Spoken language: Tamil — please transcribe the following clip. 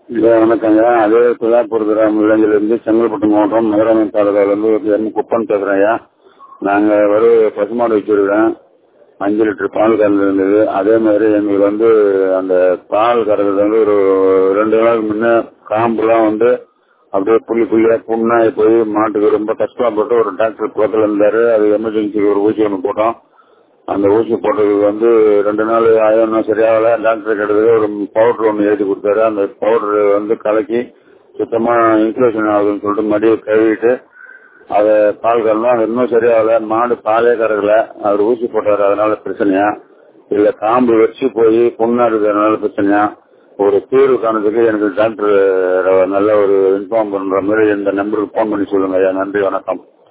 இல்லை வணக்கங்க அதே துலாப்பூர் கிராம இளைஞர்லேருந்து செங்கல்பட்டு மாவட்டம் மதுராமன் தாலுகாவிலேருந்து ஒரு எம் குப்பன் பேசுகிறேன் ஐயா நாங்கள் ஒரு பசுமாடு வச்சுருக்கேன் அஞ்சு லிட்டர் பால் கறந்து இருந்தது அதே மாதிரி எங்களுக்கு வந்து அந்த பால் கறக்கிறது வந்து ஒரு ரெண்டு நாளுக்கு முன்ன காம்புலாம் வந்து அப்படியே புள்ளி புள்ளியாக புண்ணாகி போய் மாட்டுக்கு ரொம்ப கஷ்டப்பட்டு ஒரு டாக்டர் பக்கத்தில் இருந்தார் அது எமர்ஜென்சிக்கு ஒரு ஊசி ஒன்று போட்டோம் அந்த ஊசி போட்டதுக்கு வந்து ரெண்டு நாள் ஆயிரம் சரியாகல டாக்டர் கிட்டத்தட்ட ஒரு பவுடர் ஒன்று எழுதி கொடுத்தாரு அந்த பவுடர் வந்து கலக்கி சுத்தமாக இன்ஃபுலேஷன் ஆகுதுன்னு சொல்லிட்டு மடியை கழுவிட்டு அதை பால் கறந்தோம் அது இன்னும் சரியாகல மாடு பாலே கறக்கல அவர் ஊசி போட்டார் அதனால பிரச்சனையா இல்லை காம்பு வச்சு போய் புண்ணா இருக்கிறதுனால பிரச்சனையா ஒரு தீர்வு காணதுக்கு எனக்கு டாக்டர் நல்ல ஒரு இன்ஃபார்ம் பண்ற மாதிரி இந்த நம்பருக்கு ஃபோன் பண்ணி சொல்லுங்க ஐயா நன்றி வணக்கம்